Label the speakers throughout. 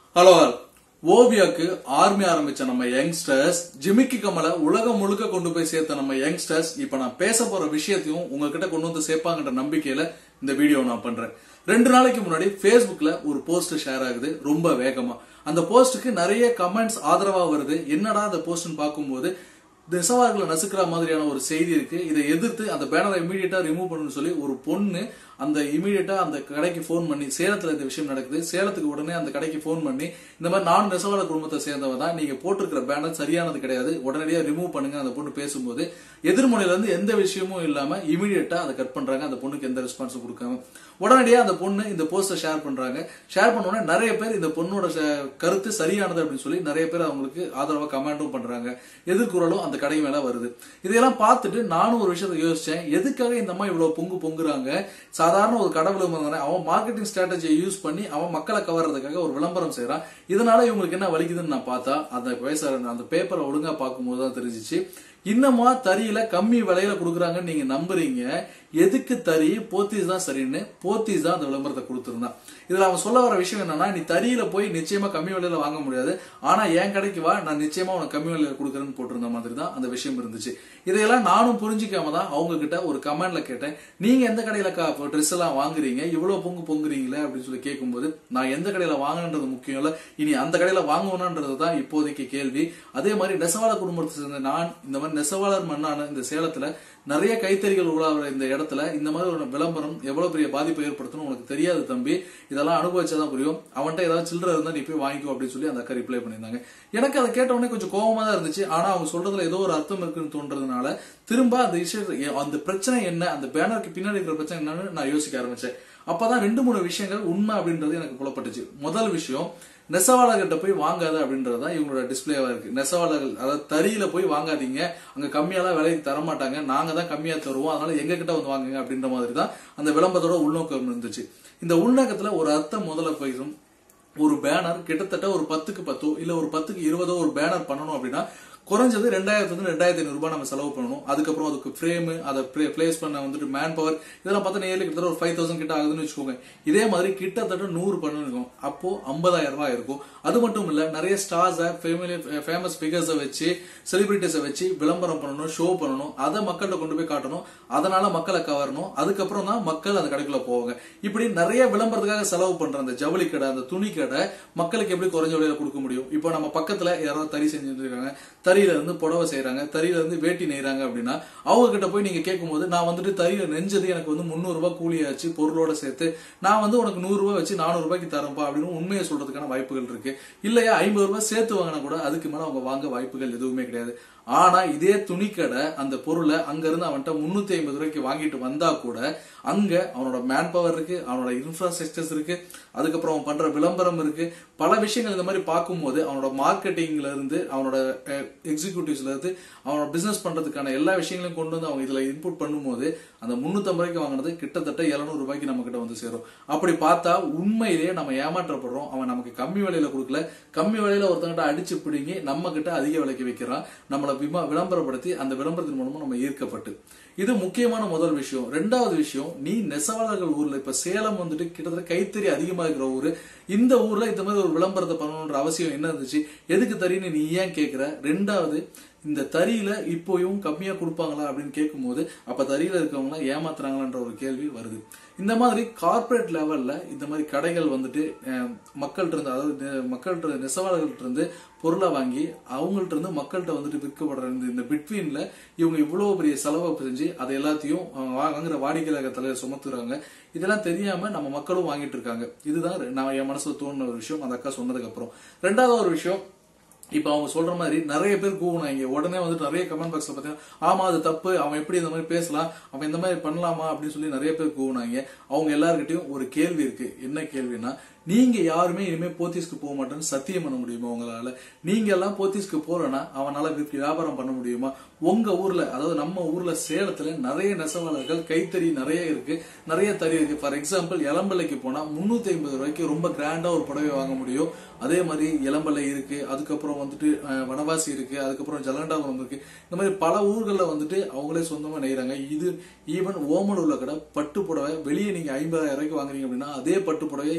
Speaker 1: hello ஓவியாக்கு army ஆரம்பிச்ச நம்ம youngsters ஜிமிக்கி கமலை உலகம் முழுக்க கொண்டு போய் சேர்த்த நம்ம யங்ஸ்டர்ஸ் இப்ப நான் பேச போற விஷயத்தையும் உங்ககிட்ட கொண்டு வந்து சேர்ப்பாங்கன்ற நம்பிக்கையில இந்த வீடியோ நான் பண்றேன் ரெண்டு நாளைக்கு முன்னாடி Facebookல ஒரு போஸ்ட் ஷேர் ஆகுது ரொம்ப வேகமா அந்த போஸ்டுக்கு நிறைய கமெண்ட்ஸ் ஆதரவா வருது என்னடா அந்த போஸ்ட்னு பார்க்கும்போது நெசவார்களை நசுக்கிற மாதிரியான ஒரு செய்தி இருக்கு இதை எதிர்த்து அந்த பேனரை இமீடியட்டா ரிமூவ் பண்ணணும்னு சொல்லி ஒரு பொண்ணு அந்த இமீடியட்டா அந்த கடைக்கு ஃபோன் பண்ணி சேலத்துல இந்த விஷயம் நடக்குது சேலத்துக்கு உடனே அந்த கடைக்கு ஃபோன் பண்ணி இந்த மாதிரி நானும் நெசவாளர் குடும்பத்தை சேர்ந்தவ தான் நீங்க போட்டிருக்கிற பேனர் சரியானது கிடையாது உடனடியா ரிமூவ் பண்ணுங்க அந்த பொண்ணு பேசும்போது எதிர்முனையில இருந்து எந்த விஷயமும் இல்லாம இமீடியட்டா அதை கட் பண்றாங்க அந்த பொண்ணுக்கு எந்த ரெஸ்பான்ஸும் கொடுக்காம உடனடியா அந்த பொண்ணு இந்த போஸ்டை ஷேர் பண்றாங்க ஷேர் பண்ண உடனே நிறைய பேர் இந்த பொண்ணோட ஷ- கருத்து சரியானது அப்படின்னு சொல்லி நிறைய பேர் அவங்களுக்கு ஆதரவா கமெண்டும் பண்றாங்க எதிர்குறலும் அந்த கடை மேல வருது இதையெல்லாம் பார்த்துட்டு நானும் ஒரு விஷயத்தை யோசிச்சேன் எதுக்காக இந்த அம்மா இவ்வளவு பொங்கு பொங்குறாங்க சாதாரண ஒரு கடை விளம்பரம் அவன் மார்க்கெட்டிங் ஸ்ட்ராட்டஜியை யூஸ் பண்ணி அவன் மக்களை கவர்றதுக்காக ஒரு விளம்பரம் செய்றான் இதனால இவங்களுக்கு என்ன வலிக்குதுன்னு நான் பார்த்தா அந்த பேச அந்த பேப்பரை ஒழுங்கா பார்க்கும்போது தான் தெரிஞ்சிச்சு இன்னமா தறியில கம்மி விலையில கொடுக்குறாங்கன்னு நீங்க நம்புறீங்க எதுக்கு தறி போத்தீஸ் தான் சரின்னு போத்தீஸ் தான் அந்த விளம்பரத்தை கொடுத்திருந்தான் இதுல அவன் சொல்ல வர விஷயம் என்னன்னா நீ தறியில போய் நிச்சயமா கம்மி விலையில வாங்க முடியாது ஆனா என் கடைக்கு வா நான் நிச்சயமா உனக்கு கம்மி விலையில கொடுக்குறேன்னு போட்டிருந்த மாதிரி தான் அந்த விஷயம் இருந்துச்சு இதையெல்லாம் நானும் புரிஞ்சிக்காம தான் அவங்க கிட்ட ஒரு கமெண்ட்ல கேட்டேன் நீங்க எந்த கடையில ட்ரெஸ் எல்லாம் வாங்குறீங்க இவ்வளவு பொங்கு பொங்குறீங்களே அப்படின்னு சொல்லி கேட்கும்போது நான் எந்த கடையில வாங்கினது முக்கியம் இல்ல இனி அந்த கடையில வாங்குவேனான்றது தான் இப்போதைக்கு கேள்வி அதே மாதிரி நெசவாளர் குடும்பத்தை சேர்ந்த நான் இந்த மாதிரி நெசவாளர் மண்ணான இந்த சேலத்துல நிறைய கைத்தறிகள் உலாவுற இந்த இடத்துல இந்த மாதிரி ஒரு விளம்பரம் எவ்வளவு பெரிய பாதிப்பை ஏற்படுத்தணும் உனக்கு தெரியாது தம்பி இதெல்லாம் அனுபவிச்சாதான் புரியும் அவன்கிட்ட ஏதாவது சில்லறை இருந்தா நீ போய் வாங்கிக்கோ அப்படின்னு சொல்லி அந்த அக்கா ரிப்ளை பண்ணியிருந்தாங்க எனக்கு அதை கேட்ட உடனே கொஞ்சம் கோவமா தான் இருந்துச்சு ஆனா அவங்க சொல்றதுல ஏதோ ஒரு அர்த்தம் இருக்குன்னு தோன்றதுனால திரும்ப அந்த விஷயம் அந்த பிரச்சனை என்ன அந்த பேனருக்கு பின்னாடி இருக்கிற பிரச்சனை என்னன்னு நான் யோசிக்க ஆரம்பிச்சேன் அப்பதான் ரெண்டு மூணு விஷயங்கள் உண்மை அப்படின்றது எனக்கு புலப்பட்டுச்சு முதல் விஷயம் நெசவாளர்கிட்ட போய் வாங்காத அப்படின்றது தான் இவங்களோட டிஸ்பிளேவா இருக்கு நெசவாளர்கள் அதாவது தறியில போய் வாங்காதீங்க அங்க கம்மியாலாம் விலைக்கு தர மாட்டாங்க நாங்க தான் கம்மியா தருவோம் அதனால எங்க கிட்ட வந்து வாங்குங்க அப்படின்ற மாதிரி தான் அந்த விளம்பரத்தோட உள்நோக்கம் இருந்துச்சு இந்த உள்நோக்கத்துல ஒரு அர்த்தம் முதல்ல போயிடும் ஒரு பேனர் கிட்டத்தட்ட ஒரு பத்துக்கு பத்தோ இல்ல ஒரு பத்துக்கு இருபதோ ஒரு பேனர் பண்ணணும் அப்படின்னா குறைஞ்சது ரெண்டாயிரத்துல இருந்து ரெண்டாயிரத்தி ஐநூறு ரூபாய் நம்ம செலவு பண்ணணும் அதுக்கப்புறம் அதுக்கு ஃப்ரேம் அதை பிளேஸ் பண்ண வந்துட்டு மேன் பவர் இதெல்லாம் பார்த்தா நேரில் கிட்டத்தட்ட ஒரு ஃபைவ் தௌசண்ட் கிட்ட ஆகுதுன்னு வச்சுக்கோங்க இதே மாதிரி கிட்டத்தட்ட நூறு பண்ணிருக்கும் அப்போ ஐம்பதாயிரம் ரூபாய் இருக்கும் அது மட்டும் இல்ல நிறைய ஸ்டார்ஸ ஃபேமஸ் ஃபிகர்ஸை வச்சு செலிபிரிட்டிஸை வச்சு விளம்பரம் பண்ணணும் ஷோ பண்ணணும் அதை மக்கள்கிட்ட கொண்டு போய் காட்டணும் அதனால மக்களை கவரணும் அதுக்கப்புறம் தான் மக்கள் அந்த கடைக்குள்ள போவாங்க இப்படி நிறைய விளம்பரத்துக்காக செலவு பண்ற அந்த ஜவுளி கடை அந்த துணி கடை மக்களுக்கு எப்படி குறைஞ்ச விலையில கொடுக்க முடியும் இப்போ நம்ம பக்கத்துல யாராவது தறி செஞ்சுட்டு இருக்காங்க தறியில இருந்து புடவை செய்யறாங்க தறியில இருந்து வேட்டி நெய்றாங்க அப்படின்னா அவங்க கிட்ட போய் நீங்க கேட்கும்போது நான் வந்துட்டு தறியில நெஞ்சது எனக்கு வந்து முந்நூறு ரூபாய் கூலியாச்சு பொருளோட சேர்த்து நான் வந்து உனக்கு நூறு ரூபாய் வச்சு நானூறு ரூபாய்க்கு தரேன்ப்பா அப்படின்னு உண்மையை சொல்றதுக்கான வாய்ப்புகள் இருக்கு இல்லையா ஐம்பது ரூபாய் சேர்த்து வாங்கினா கூட அதுக்கு மேல அவங்க வாங்க வாய்ப்புகள் எதுவுமே கிடையாது ஆனா இதே துணிக்கடை அந்த பொருளை அங்க இருந்து அவன்கிட்ட முன்னூத்தி ஐம்பது ரூபாய்க்கு வாங்கிட்டு வந்தா கூட அங்க அவனோட மேன் பவர் இருக்கு அவனோட இன்ஃப்ராஸ்ட்ரக்சர்ஸ் இருக்கு அதுக்கப்புறம் அவன் பண்ற விளம்பரம் இருக்கு பல விஷயங்கள் இந்த மாதிரி பார்க்கும்போது அவனோட மார்க்கெட்டிங்ல இருந்து அவனோட எக்ஸிக்யூட்டிவ்ஸ்ல இருந்து அவனோட பிசினஸ் பண்றதுக்கான எல்லா விஷயங்களையும் கொண்டு வந்து அவங்க இதுல இன்புட் பண்ணும்போது அந்த முன்னூத்தி ரூபாய்க்கு வாங்கினது கிட்டத்தட்ட 700 ரூபாய்க்கு நம்ம கிட்ட வந்து சேரும் அப்படி பார்த்தா உண்மையிலேயே நம்ம ஏமாற்றப்படுறோம் அவன் நமக்கு கம்மி விலையில கொடுக்கல கம்மி விலையில ஒருத்தங்கிட்ட அடிச்சு பிடுங்கி நம்ம கிட்ட அதிக விலைக்கு வைக்கிறான் நம்மள விம- விளம்பரப்படுத்தி அந்த விளம்பரத்தின் மூலமா நம்ம ஈர்க்கப்பட்டு இது முக்கியமான முதல் விஷயம் ரெண்டாவது விஷயம் நீ நெசவாளர்கள் ஊர்ல இப்ப சேலம் வந்துட்டு கிட்டத்தட்ட கைத்தறி அதிகமா இருக்கிற ஊரு இந்த ஊர்ல இந்த மாதிரி ஒரு விளம்பரத்தை பண்ணணுன்ற அவசியம் என்ன இருந்துச்சு எதுக்கு தறின்னு நீ ஏன் கேக்குற ரெண்டாவது இந்த தறியில இப்போயும் கம்மியா கொடுப்பாங்களா அப்படின்னு கேட்கும்போது அப்ப தறியில இருக்கவங்க எல்லாம் ஏமாத்துறாங்களான்ற ஒரு கேள்வி வருது இந்த மாதிரி கார்ப்பரேட் லெவல்ல இந்த மாதிரி கடைகள் வந்துட்டு அஹ், மக்கள்கிட்ட இருந்து அதாவது நெ- மக்கள்கிட்ட இருந்து, நெசவாளர்கள்ட்ட இருந்து பொருளை வாங்கி அவங்கள்ட்ட இருந்து மக்கள்கிட்ட வந்துட்டு விற்கப்படுற இந்த- இந்த பிட்வீன்ல இவங்க இவ்வளவு பெரிய செலவை செஞ்சு அதை எல்லாத்தையும் அஹ், வாங்குற வாடிக்கையாளர் தலையில சுமத்துறாங்க இதெல்லாம் தெரியாம நம்ம மக்களும் வாங்கிட்டு இருக்காங்க இதுதான் நான் என் மனசுல தோணுன ஒரு விஷயம் அந்த அக்கா சொன்னதுக்கு அப்புறம் ரெண்டாவது ஒரு விஷயம் இப்ப அவங்க சொல்ற மாதிரி நிறைய பேர் கூவுனாங்க உடனே வந்துட்டு நிறைய கமெண்ட் பாக்ஸ்ல பாத்தீங்கன்னா ஆமா அது தப்பு அவன் எப்படி இந்த மாதிரி பேசலாம் அவன் இந்த மாதிரி பண்ணலாமா அப்படின்னு சொல்லி நிறைய பேர் கூவுனாங்க அவங்க எல்லார்கிட்டயும் ஒரு கேள்வி இருக்கு என்ன கேள்வினா நீங்க யாருமே இனிமே போத்தீஸ்க்கு போக மாட்டேன்னு சத்தியம் பண்ண முடியுமா உங்களால நீங்க எல்லாம் போத்தீஸ்க்கு போறனா அவனால விற்க- வியாபாரம் பண்ண முடியுமா உங்க ஊர்ல அதாவது நம்ம ஊர்ல சேலத்துல நிறைய நெசவாளர்கள் கைத்தறி நிறைய இருக்கு நிறைய தறி இருக்கு ஃபார் எக்ஸாம்பிள் இளம்பலைக்கு போனா முன்னூத்தி ஐம்பது ரூபாய்க்கு ரொம்ப கிராண்டா ஒரு புடவை வாங்க முடியும் அதே மாதிரி இளம்பலை இருக்கு அதுக்கப்புறம் வந்துட்டு அஹ், வனவாசி இருக்கு அதுக்கப்புறம் ஜலண்டாபுரம் இருக்கு இந்த மாதிரி பல ஊர்கள்ல வந்துட்டு அவங்களே சொந்தமா நெய்றாங்க இது ஈவன் ஓமலூர்ல கூட பட்டு புடவை வெளியே நீங்க ஐம்பதாயிரம் ரூபாய்க்கு வாங்குறீங்க அப்படின்னா அதே பட்டு புடவை இருபதாயிரம்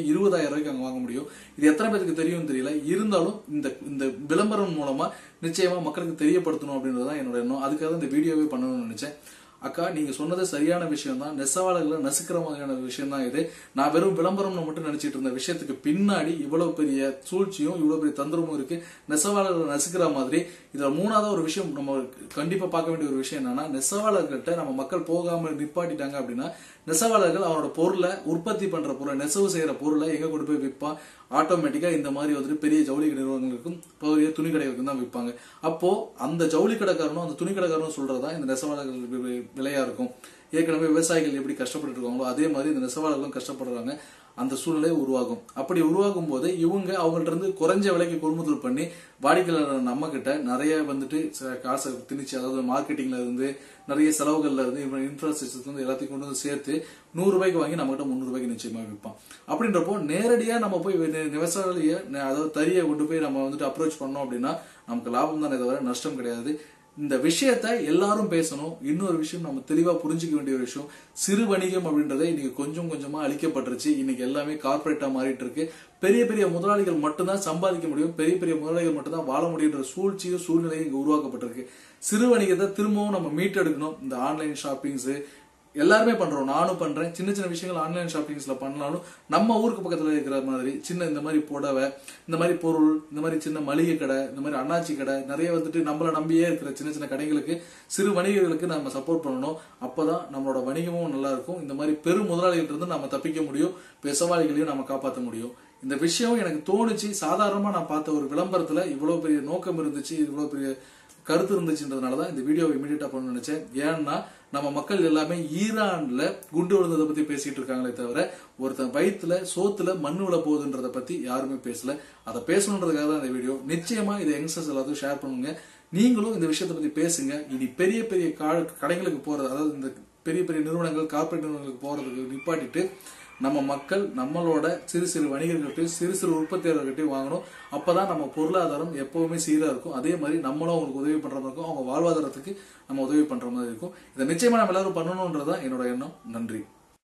Speaker 1: இருபத்தையாயிரம் ரூபாய்க்கு அங்க வாங்க முடியும் இது எத்தனை பேருக்கு தெரியும் தெரியல இருந்தாலும் இந்த இந்த விளம்பரம் மூலமா நிச்சயமா மக்களுக்கு தெரியப்படுத்தணும் அப்படின்றது தான் என்னோட எண்ணம் அதுக்காக தான் இந்த வீடியோவே பண்ணணும்னு நினைச்சேன் அக்கா நீங்க சொன்னது சரியான விஷயம் தான் நெசவாளர்களை நசுக்கிற மாதிரியான விஷயம் தான் இது நான் வெறும் விளம்பரம்னு மட்டும் நினைச்சிட்டு இருந்த விஷயத்துக்கு பின்னாடி இவ்வளவு பெரிய சூழ்ச்சியும் இவ்வளவு பெரிய தந்திரமும் இருக்கு நெசவாளர்களை நசுக்கிற மாதிரி இதுல மூணாவது ஒரு விஷயம் நம்ம கண்டிப்பா பார்க்க வேண்டிய ஒரு விஷயம் என்னன்னா நெசவாளர்கிட்ட நம்ம மக்கள் போகாம நிப்பாட்டிட்டாங்க அப்படின்னா நெசவாளர்கள் அவரோட பொருளை உற்பத்தி பண்ற பொருளை நெசவு செய்யற பொருளை எங்க கொண்டு போய் விற்பான் ஆட்டோமேட்டிக்கா இந்த மாதிரி வந்துட்டு பெரிய ஜவுளி நிறுவனங்களுக்கும் பெரிய துணி கடைகளுக்கும் தான் விற்பாங்க அப்போ அந்த ஜவுளி கடைக்காரனும் அந்த துணி கடைக்காரனும் சொல்றதா இந்த நெசவாளர்கள் வி- வி- விலையா இருக்கும் ஏற்கனவே விவசாயிகள் எப்படி கஷ்டப்பட்டு இருக்காங்களோ அதே மாதிரி இந்த நெசவாளர்களும் கஷ்டப்படுறாங்க அந்த சூழ்நிலை உருவாகும் அப்படி உருவாகும் போது இவங்க அவங்கள்ட்ட இருந்து குறைஞ்ச விலைக்கு கொள்முதல் பண்ணி வாடிக்கையாளர் நம்ம கிட்ட நிறைய வந்துட்டு ச- காசை திணிச்சு அதாவது மார்க்கெட்டிங்ல இருந்து நிறைய செலவுகள்ல இருந்து இன்ஃப்ராஸ்ட்ரக்சர் இருந்து எல்லாத்தையும் கொண்டு வந்து சேர்த்து நூறு ரூபாய்க்கு வாங்கி நம்ம கிட்ட முந்நூறு ரூபாய்க்கு நிச்சயமா விற்பான் அப்படின்றப்போ நேரடியா நம்ம போய் வி- விவசாயிய ந- அதாவது தறியை கொண்டு போய் நம்ம வந்துட்டு அப்ரோச் பண்ணோம் அப்படின்னா நமக்கு லாபம் தானே தவிர நஷ்டம் கிடையாது இந்த விஷயத்த எல்லாரும் பேசணும் இன்னொரு விஷயம் நம்ம தெளிவா புரிஞ்சுக்க வேண்டிய ஒரு விஷயம் சிறு வணிகம் அப்படின்றத இன்னைக்கு கொஞ்சம் கொஞ்சமா அழிக்கப்பட்டுருச்சு இன்னைக்கு எல்லாமே கார்பரேட்டா மாறிட்டு இருக்கு பெரிய பெரிய முதலாளிகள் மட்டும்தான் சம்பாதிக்க முடியும் பெரிய பெரிய முதலாளிகள் மட்டும்தான் வாழ முடியுன்ற சூழ்ச்சியும் சூழ்நிலையும் இங்க உருவாக்கப்பட்டிருக்கு சிறு வணிகத்தை திரும்பவும் நம்ம மீட்டெடுக்கணும் இந்த ஆன்லைன் ஷாப்பிங்ஸ் எல்லாருமே பண்றோம் நானும் பண்றேன் சின்ன சின்ன விஷயங்கள் ஆன்லைன் ஷாப்பிங்ஸ்ல பண்ணாலும் நம்ம ஊருக்கு பக்கத்துல இருக்கிற மாதிரி சின்ன இந்த மாதிரி புடவை இந்த மாதிரி பொருள் இந்த மாதிரி சின்ன மளிகை கடை இந்த மாதிரி அண்ணாச்சி கடை நிறைய வந்துட்டு நம்மள நம்பியே இருக்கிற சின்ன சின்ன கடைகளுக்கு சிறு வணிகர்களுக்கு நம்ம சப்போர்ட் பண்ணணும் அப்பதான் நம்மளோட வணிகமும் நல்லா இருக்கும் இந்த மாதிரி பெரும் முதலாளிகள் இருந்து நம்ம தப்பிக்க முடியும் பெசவாளிகளையும் நம்ம காப்பாற்ற முடியும் இந்த விஷயம் எனக்கு தோணுச்சு சாதாரணமா நான் பார்த்த ஒரு விளம்பரத்துல இவ்வளவு பெரிய நோக்கம் இருந்துச்சு இவ்வளவு பெரிய கருத்து இருந்துச்சுன்றதுனால தான் இந்த வீடியோவை இமீடியட்டா பண்ண நினைச்சேன் ஏன்னா நம்ம மக்கள் எல்லாமே ஈரான்ல குண்டு விழுந்ததை பத்தி பேசிட்டு இருக்காங்களே தவிர ஒருத்தன் வயித்துல சோத்துல மண்ணு விழ போகுதுன்றத பத்தி யாருமே பேசல அதை பேசணுன்றதுக்காக தான் இந்த வீடியோ நிச்சயமா இதை யங்ஸ்டர்ஸ் எல்லாத்தையும் ஷேர் பண்ணுங்க நீங்களும் இந்த விஷயத்தை பத்தி பேசுங்க இனி பெரிய பெரிய கா- கடைகளுக்கு போறது அதாவது இந்த பெரிய பெரிய நிறுவனங்கள் கார்ப்பரேட் நிறுவனங்களுக்கு போறதுக்கு நிப்பாட்டிட்டு நம்ம மக்கள் நம்மளோட சிறு சிறு வணிகர்கள்ட்டையும் சிறு சிறு உற்பத்தியாளர்கிட்டையும் வாங்கணும் அப்பதான் நம்ம பொருளாதாரம் எப்பவுமே சீரா இருக்கும் அதே மாதிரி நம்மளும் அவங்களுக்கு உதவி பண்ற மாதிரி இருக்கும் அவங்க வாழ்வாதாரத்துக்கு நம்ம உதவி பண்ற மாதிரி இருக்கும் இதை நிச்சயமா நம்ம எல்லாரும் பண்ணணும்ன்றதுதான் என்னோட எண்ணம் நன்றி